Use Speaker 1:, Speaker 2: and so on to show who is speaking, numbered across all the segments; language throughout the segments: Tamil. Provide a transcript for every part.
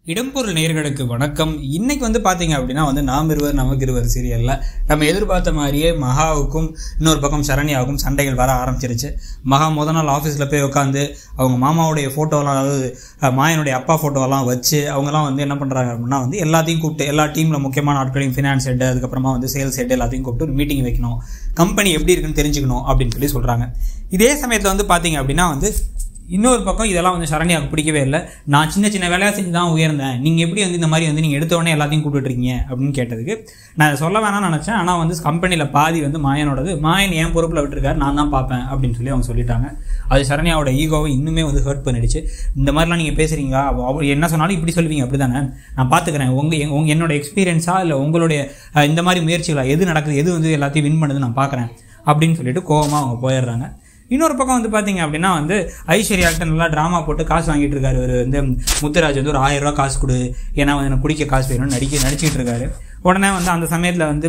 Speaker 1: இடம்பொருள் நேயர்களுக்கு வணக்கம் இன்னைக்கு வந்து பார்த்தீங்க அப்படின்னா வந்து நாம் இருவர் நமக்கு இருவர் சீரியல்ல நம்ம எதிர்பார்த்த மாதிரியே மகாவுக்கும் இன்னொரு பக்கம் சரண்யாவுக்கும் சண்டைகள் வர ஆரம்பிச்சிருச்சு மகா முத நாள் ஆஃபீஸில் போய் உட்காந்து அவங்க மாமாவுடைய ஃபோட்டோலாம் அதாவது அஹ், மாயனுடைய அப்பா ஃபோட்டோலாம் வச்சு அவங்கலாம் வந்து என்ன பண்ணுறாங்க அப்படின்னா வந்து எல்லாத்தையும் கூப்பிட்டு எல்லா டீமில் முக்கியமான ஆட்களையும் ஃபினான்ஸ் ஹெட் அதுக்கப்புறமா வந்து சேல்ஸ் ஹெட் எல்லாத்தையும் கூப்பிட்டு ஒரு மீட்டிங் வைக்கணும் கம்பெனி எப்படி இருக்குன்னு தெரிஞ்சுக்கணும் அப்படின்னு சொல்லி சொல்கிறாங்க இதே சமயத்தில் வந்து பார்த்தீங்க அப்படின்னா வந்து இன்னொரு பக்கம் இதெல்லாம் வந்து சரண்யாவுக்கு பிடிக்கவே இல்லை நான் சின்ன சின்ன வேலையாக செஞ்சு தான் உயர்ந்தேன் நீங்கள் எப்படி வந்து இந்த மாதிரி வந்து நீங்கள் எடுத்த உடனே எல்லாத்தையும் கூப்பிட்டுருக்கீங்க அப்படின்னு கேட்டதுக்கு நான் அதை சொல்ல வேணாம்னு நினச்சேன் ஆனால் வந்து கம்பெனியில் பாதி வந்து மாயனோடது மாயன் என் பொறுப்பில் விட்டுருக்காரு நான் தான் பார்ப்பேன் அப்படின்னு சொல்லி அவங்க சொல்லிட்டாங்க அது சரண்யாவோட ஈகோவை இன்னுமே வந்து ஹர்ட் பண்ணிடுச்சு இந்த மாதிரிலாம் நீங்கள் பேசுகிறீங்களா அவ என்ன சொன்னாலும் இப்படி சொல்லுவீங்க அப்படி தானே நான் பார்த்துக்கிறேன் உங்கள் உங்கள் என்னோட எக்ஸ்பீரியன்ஸா இல்லை உங்களுடைய அஹ், இந்த மாதிரி முயற்சிகளா எது நடக்குது எது வந்து எல்லாத்தையும் வின் பண்ணுது நான் பார்க்குறேன் அப்படின்னு சொல்லிட்டு கோவமாக அவங்க போயிடுறாங்க இன்னொரு பக்கம் வந்து பார்த்தீங்க அப்படின்னா வந்து ஐஸ்வர்யாக்கிட்ட நல்லா ட்ராமா போட்டு காசு வாங்கிட்டு இருக்காரு இவர் வந்து முத்துராஜ் வந்து ஒரு ஆயிரம் ரூபாய் காசு கொடு ஏன்னா வந்து எனக்கு குடிக்க காசு வேணும்னு நடிக்க நடிச்சிட்டு இருக்காரு உடனே வந்து அந்த சமயத்தில் வந்து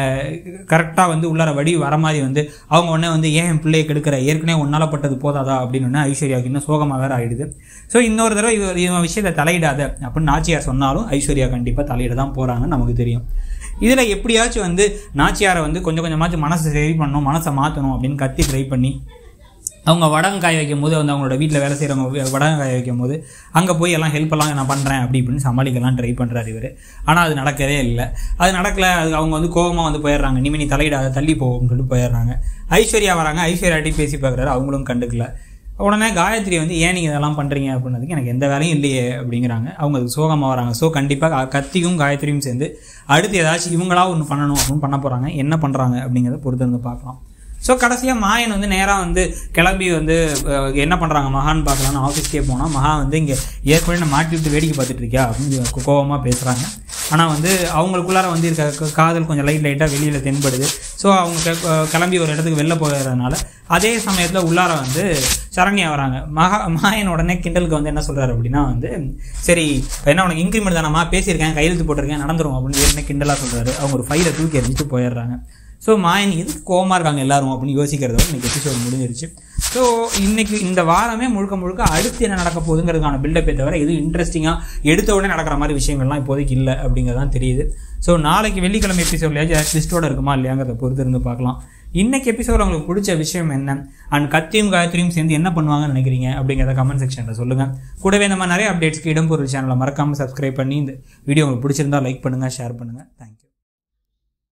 Speaker 1: கரெக்டாக வந்து உள்ளார வடி வர மாதிரி வந்து அவங்க உடனே வந்து ஏன் என் பிள்ளையை கெடுக்கிற ஏற்கனவே உன்னால பட்டது போதாதா அப்படின்னு உடனே ஐஸ்வர்யாவுக்கு இன்னும் சோகமாக வேற ஆயிடுது ஸோ இன்னொரு தடவை இவர் இவன் விஷயத்தை தலையிடாத அப்படின்னு நாச்சியார் சொன்னாலும் ஐஸ்வர்யா கண்டிப்பாக தலையிட தான் போகிறாங்கன்னு நமக்கு தெரியும் இதில் எப்படியாச்சும் வந்து நாச்சியாரை வந்து கொஞ்சம் கொஞ்சமாச்சும் மனசை சரி பண்ணணும் மனசை மாற்றணும் அப்படின்னு கத்தி ட்ரை பண்ணி அவங்க வடகம் காய வைக்கும் போது வந்து அவங்களோட வீட்டில் வேலை செய்கிறவங்க வடகம் காய வைக்கும் போது அங்கே போய் எல்லாம் ஹெல்ப் எல்லாம் நான் பண்ணுறேன் அப்படி இப்படின்னு சமாளிக்கலாம் ட்ரை பண்ணுறாரு இவர் ஆனால் அது நடக்கவே இல்லை அது நடக்கல அது அவங்க வந்து கோபமாக வந்து போயிடுறாங்க இனிமே நீ தலையிடாத தள்ளி போகும்னு சொல்லிட்டு போயிடுறாங்க ஐஸ்வர்யா வராங்க ஐஸ்வர்யாட்டி பேசி பார்க்குறாரு அவங்களும் கண்டுக்கல உடனே காயத்ரி வந்து ஏன் நீங்கள் இதெல்லாம் பண்ணுறீங்க அப்படின்னதுக்கு எனக்கு எந்த வேலையும் இல்லையே அப்படிங்கிறாங்க அவங்க அதுக்கு சோகமாக வராங்க ஸோ கண்டிப்பாக கத்தியும் காயத்ரியும் சேர்ந்து அடுத்து ஏதாச்சும் இவங்களா ஒன்று பண்ணணும் அப்படின்னு பண்ண போகிறாங்க என்ன பண்ணுறாங்க அப்படிங்கிறத பொறுத்து வந்து பார்க்கலாம் ஸோ கடைசியாக மாயன் வந்து நேராக வந்து கிளம்பி வந்து அஹ், என்ன பண்ணுறாங்க மகான்னு பார்க்கலான்னு ஆஃபீஸ்க்கே போனால் மகா வந்து இங்கே ஏற்கனவே நான் மாட்டி விட்டு வேடிக்கை பார்த்துட்டு இருக்கியா அப்படின்னு கோவமாக பேசுகிறாங்க ஆனால் வந்து அவங்களுக்குள்ளார வந்து இருக்க க- காதல் கொஞ்சம் லைட் லைட்டாக வெளியில் தென்படுது ஸோ அவங்க க- அஹ், கிளம்பி ஒரு இடத்துக்கு வெளில போகிறதுனால அதே சமயத்தில் உள்ளார வந்து சரண்யா வராங்க மகா மாயன் உடனே கிண்டலுக்கு வந்து என்ன சொல்கிறாரு அப்படின்னா வந்து சரி என்ன உனக்கு இன்க்ரிமெண்ட் தானம்மா பேசியிருக்கேன் கையெழுத்து போட்டிருக்கேன் நடந்துரும் அப்படின்னு ஏற்கனவே கிண்டலாக சொல்கிறாரு அவங்க ஒரு ஃபைலை தூக்கி எறிஞ்சிட்டு போயிடுறாங்க ஸோ மாயன் எதுக்கு கோவமாக இருக்காங்க எல்லாரும் அப்படின்னு யோசிக்கிறதோட இன்னைக்கு எபிசோட் முடிஞ்சிருச்சு ஸோ இன்னைக்கு இந்த வாரமே முழுக்க முழுக்க அடுத்து என்ன நடக்க போகுதுங்கிறதுக்கான பில்டப்பே தவிர எதுவும் இன்ட்ரெஸ்டிங்காக எடுத்த உடனே நடக்கிற மாதிரி விஷயங்கள்லாம் இப்போதைக்கு இல்லை அப்படிங்கிறதான் தெரியுது ஸோ நாளைக்கு வெள்ளிக்கிழமை எபிசோட்லையாச்சும் லிஸ்ட்டோட இருக்குமா இல்லையாங்கிறத பொறுத்து இருந்து பார்க்கலாம் இன்னைக்கு எபிசோட் உங்களுக்கு பிடிச்ச விஷயம் என்ன அண்ட் கத்தியும் காயத்ரியும் சேர்ந்து என்ன பண்ணுவாங்கன்னு நினைக்கிறீங்க அப்படிங்கிறத கமெண்ட் செக்ஷனில் சொல்லுங்கள் கூடவே இந்த மாதிரி நிறைய அப்டேட்ஸ்க்கு இடம்பொருள் சேனலை மறக்காமல் சப்ஸ்கிரைப் பண்ணி இந்த வீடியோ உங்களுக்கு பிடிச்சிருந்தா லைக் பண்ணுங்கள் ஷேர் பண்ணுங்கள் தேங்க்யூ